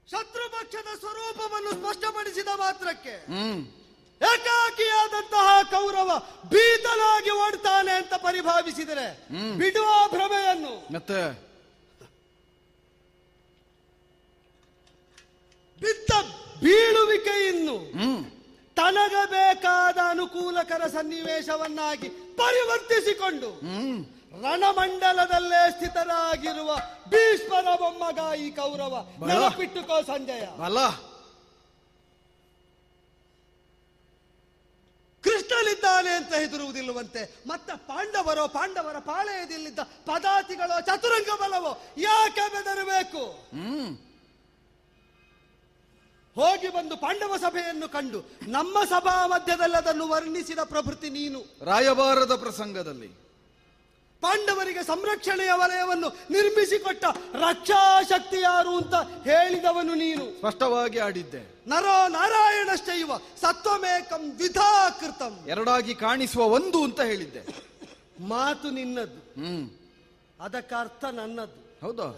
ಶತ್ರುಪಕ್ಷದ ಸ್ವರೂಪವನ್ನು ಸ್ಪಷ್ಟಪಡಿಸಿದ ಮಾತ್ರಕ್ಕೆ ಹ್ಮ್ ಏಕಾಕಿಯಾದಂತಹ ಕೌರವ ಭೀತನಾಗಿ ಓಡ್ತಾನೆ ಅಂತ ಪರಿಭಾವಿಸಿದರೆ ಬಿಡುವ ಭ್ರಮೆಯನ್ನು ಮತ್ತೆ ಬಿದ್ದ ಬೀಳುವಿಕೆಯನ್ನು ಹ್ಮ್ ತನಗ ಬೇಕಾದ ಅನುಕೂಲಕರ ಸನ್ನಿವೇಶವನ್ನಾಗಿ ಪರಿವರ್ತಿಸಿಕೊಂಡು ಹ್ಮ್ ರಣಮಂಡಲದಲ್ಲೇ ಸ್ಥಿತರಾಗಿರುವ ಭೀಷ್ಮರ ಮೊಮ್ಮಗ ಈ ಕೌರವ ಬಲ. ನೆನಪಿಟ್ಟುಕೋ ಸಂಜಯ ಬಲ ಕೃಷ್ಣನಿದ್ದಾನೆ ಅಂತ ಹೆದರುವುದಿಲ್ಲವಂತೆ ಮತ್ತೆ ಪಾಂಡವರೋ ಪಾಂಡವರ ಪಾಳೆಯದಲ್ಲಿದ್ದ ಪದಾತಿಗಳೋ ಚತುರಂಗ ಬಲವೋ ಯಾಕೆ ಬೆದರಬೇಕು ಹ್ಮ್ ಹೋಗಿ ಬಂದು ಪಾಂಡವ ಸಭೆಯನ್ನು ಕಂಡು ನಮ್ಮ ಸಭಾ ಮಧ್ಯದಲ್ಲಿ ಅದನ್ನು ವರ್ಣಿಸಿದ ಪ್ರಭೃತಿ ನೀನು ರಾಯಭಾರದ ಪ್ರಸಂಗದಲ್ಲಿ ಪಾಂಡವರಿಗೆ ಸಂರಕ್ಷಣೆಯ ವಲಯವನ್ನು ನಿರ್ಮಿಸಿಕೊಟ್ಟ ರಕ್ಷಾಶಕ್ತಿ ಯಾರು ಅಂತ ಹೇಳಿದವನು ನೀನು ಸ್ಪಷ್ಟವಾಗಿ ಆಡಿದ್ದೆ ನರೋ ನಾರಾಯಣಶ್ಚೈವ ಸತ್ವಮೇಕಂ ದ್ವಿಧಾಕೃತಂ ಎರಡಾಗಿ ಕಾಣಿಸುವ ಒಂದು ಅಂತ ಹೇಳಿದ್ದೆ ಮಾತು ನಿನ್ನದ್ದು ಹ್ಮ್ ಅದಕ್ಕೆ ಅರ್ಥ ನನ್ನದು ಹೌದಾ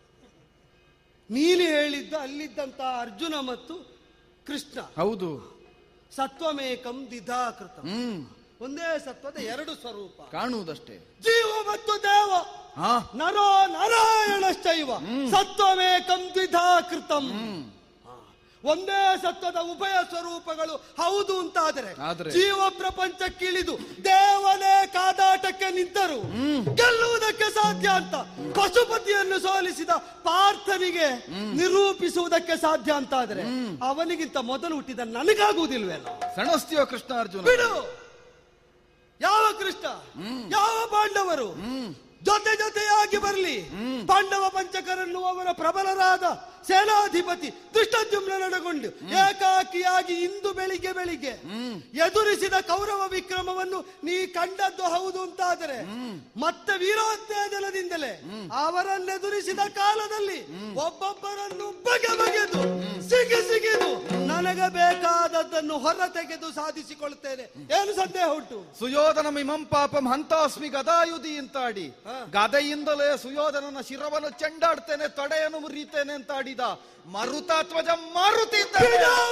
ನೀನು ಹೇಳಿದ್ದ ಅಲ್ಲಿದ್ದಂತ ಅರ್ಜುನ ಮತ್ತು ಕೃಷ್ಣ ಹೌದು ಸತ್ವಮೇಕಂ ದ್ವಿಧಾಕೃತಂ ಹ್ಮ್ ಒಂದೇ ಸತ್ವದ ಎರಡು ಸ್ವರೂಪ ಕಾಣುವುದಷ್ಟೇ ಜೀವ ಮತ್ತು ದೇವ ಹಾ ನರೋ ನಾರಾಯಣಶ್ಚೈವ ಸತ್ವಮೇಕಂ ದ್ವಿಧಾಕೃತಂ ಆ, ಒಂದೇ ಸತ್ವದ ಉಭಯ ಸ್ವರೂಪಗಳು ಹೌದು ಅಂತಾದರೆ ಆದ್ರೆ? ಜೀವ ಪ್ರಪಂಚಕ್ಕಿಳಿದು ದೇವನೇ ಕಾದಾಟಕ್ಕೆ ನಿಂತರು ಗೆಲ್ಲುವುದಕ್ಕೆ ಸಾಧ್ಯ ಅಂತ ಪಶುಪತಿಯನ್ನು ಸೋಲಿಸಿದ ಪಾರ್ಥನಿಗೆ ನಿರೂಪಿಸುವುದಕ್ಕೆ ಸಾಧ್ಯ ಅಂತಾದರೆ ಅವನಿಗಿಂತ ಮೊದಲು ಹುಟ್ಟಿದ ನನಗಾಗುವುದಿಲ್ವೇನೋ ಸಣಸ್ತೀವ ಕೃಷ್ಣ ಅರ್ಜುನ ಬಿಡು ಯಾವ ಕೃಷ್ಣ ಯಾವ ಪಾಂಡವರು ಜೊತೆ ಜೊತೆಯಾಗಿ ಬರಲಿ ಪಾಂಡವ ಪಂಚಕರನ್ನು ಅವರ ಪ್ರಬಲರಾದ ಸೇನಾಧಿಪತಿ ದುಷ್ಟಜುಮ್ನೊಳಗೊಂಡು ಏಕಾಕಿಯಾಗಿ ಇಂದು ಬೆಳಿಗ್ಗೆ ಬೆಳಿಗ್ಗೆ ಎದುರಿಸಿದ ಕೌರವ ವಿಕ್ರಮವನ್ನು ನೀ ಕಂಡದ್ದು ಹೌದು ಅಂತಾದರೆ ಮತ್ತೆ ವೀರೋತ್ತೇಜನದಿಂದಲೇ ಅವರನ್ನೆದುರಿಸಿದ ಕಾಲದಲ್ಲಿ ಒಬ್ಬೊಬ್ಬರನ್ನು ಬಗೆ ಬಗೆದು ಸಿಗಿ ಸಿಗಿದು ನನಗೆ ಬೇಕಾದದ್ದನ್ನು ಹೊರ ತೆಗೆದು ಸಾಧಿಸಿಕೊಳ್ಳುತ್ತೇನೆ ಏನು ಸಂದೇಹ ಉಂಟು ಸುಯೋಧನ ಮಿಮಂ ಪಾಪಂ ಹಂತಾಸ್ಮಿ ಗದಾಯುಧಿ ಅಂತಾಡಿ ಗದೆಯಿಂದಲೇ ಸುಯೋಧನನ ಶಿರವನ್ನು ಚೆಂಡಾಡ್ತೇನೆ ತೊಡೆಯನ್ನು ಮುರಿತೇನೆ ಅಂತ ಆಡಿದ ಮರುತಾತ್ವಜ ಮಾರುತಿ ಇದ್ದಾನೆ.